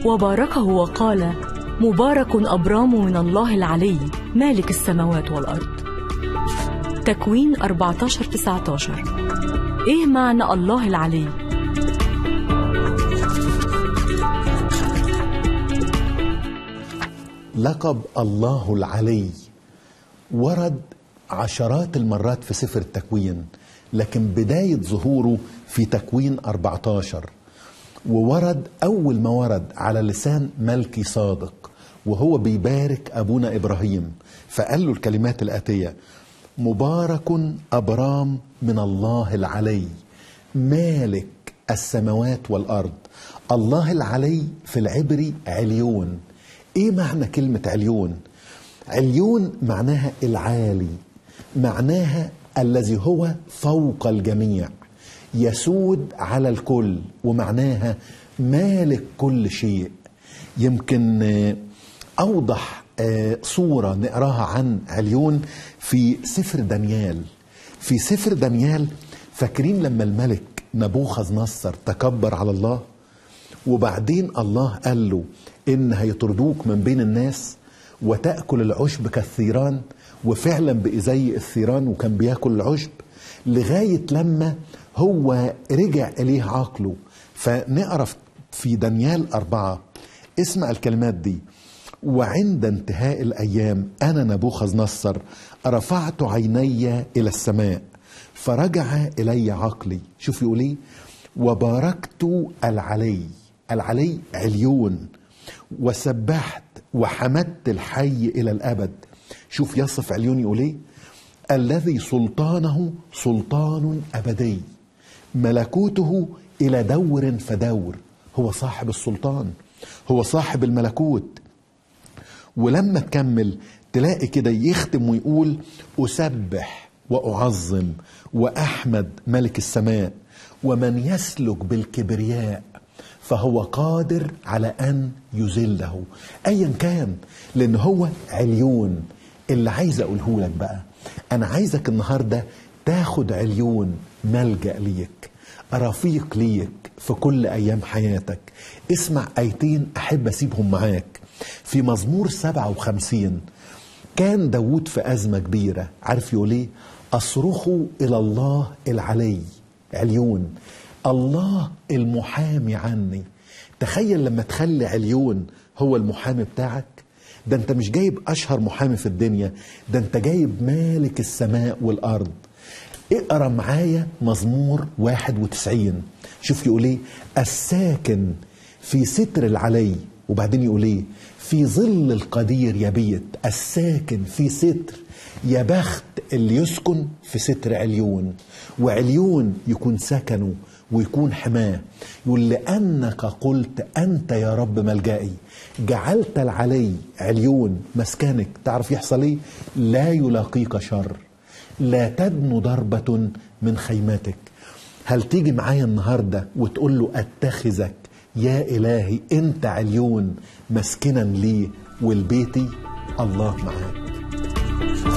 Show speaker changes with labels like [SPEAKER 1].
[SPEAKER 1] وباركه وقال مبارك أبرام من الله العلي مالك السماوات والأرض تكوين 14 19 إيه معنى الله العلي؟
[SPEAKER 2] لقب الله العلي ورد عشرات المرات في سفر التكوين لكن بداية ظهوره في تكوين 14 وورد أول ما ورد على لسان ملكي صادق وهو بيبارك أبونا إبراهيم فقال له الكلمات الآتية مبارك أبرام من الله العلي مالك السماوات والأرض الله العلي في العبري عليون ايه معنى كلمة عليون عليون معناها العالي معناها الذي هو فوق الجميع يسود على الكل ومعناها مالك كل شيء يمكن اوضح صوره نقراها عن عليون في سفر دانيال في سفر دانيال فاكرين لما الملك نبوخذ نصر تكبر على الله وبعدين الله قال له ان هيطردوك من بين الناس وتاكل العشب كالثيران وفعلا بقي زي الثيران وكان بياكل العشب لغايه لما هو رجع اليه عقله فنقرا في دانيال أربعة اسمع الكلمات دي وعند انتهاء الأيام أنا نبوخذ نصر رفعت عيني إلى السماء فرجع إلي عقلي شوف يقول ايه وباركت العلي العلي عليون وسبحت وحمدت الحي إلى الأبد شوف يصف عليون يقول ايه الذي سلطانه سلطان أبدي ملكوته إلى دور فدور هو صاحب السلطان هو صاحب الملكوت ولما تكمل تلاقي كده يختم ويقول أسبح وأعظم وأحمد ملك السماء ومن يسلك بالكبرياء فهو قادر على أن يذله أيا كان لأن هو عليون اللي عايز أقوله لك بقى أنا عايزك النهاردة تاخد عليون ملجأ ليك رفيق ليك في كل أيام حياتك اسمع آيتين أحب أسيبهم معاك في مزمور 57 كان داود في أزمة كبيرة عارف يقول ايه أصرخوا إلى الله العلي عليون الله المحامي عني تخيل لما تخلي عليون هو المحامي بتاعك ده انت مش جايب اشهر محامي في الدنيا ده انت جايب مالك السماء والارض اقرا معايا مزمور 91 شوف يقول ايه الساكن في ستر العلي وبعدين يقول ايه في ظل القدير يبيت الساكن في ستر يا بخت اللي يسكن في ستر عليون وعليون يكون سكنه ويكون حماه يقول لأنك قلت أنت يا رب ملجئي جعلت العلي عليون مسكنك تعرف يحصل ايه لا يلاقيك شر لا تدنو ضربة من خيمتك هل تيجي معايا النهاردة وتقول له أتخذك يا إلهي أنت عليون مسكنا لي والبيتي الله معاك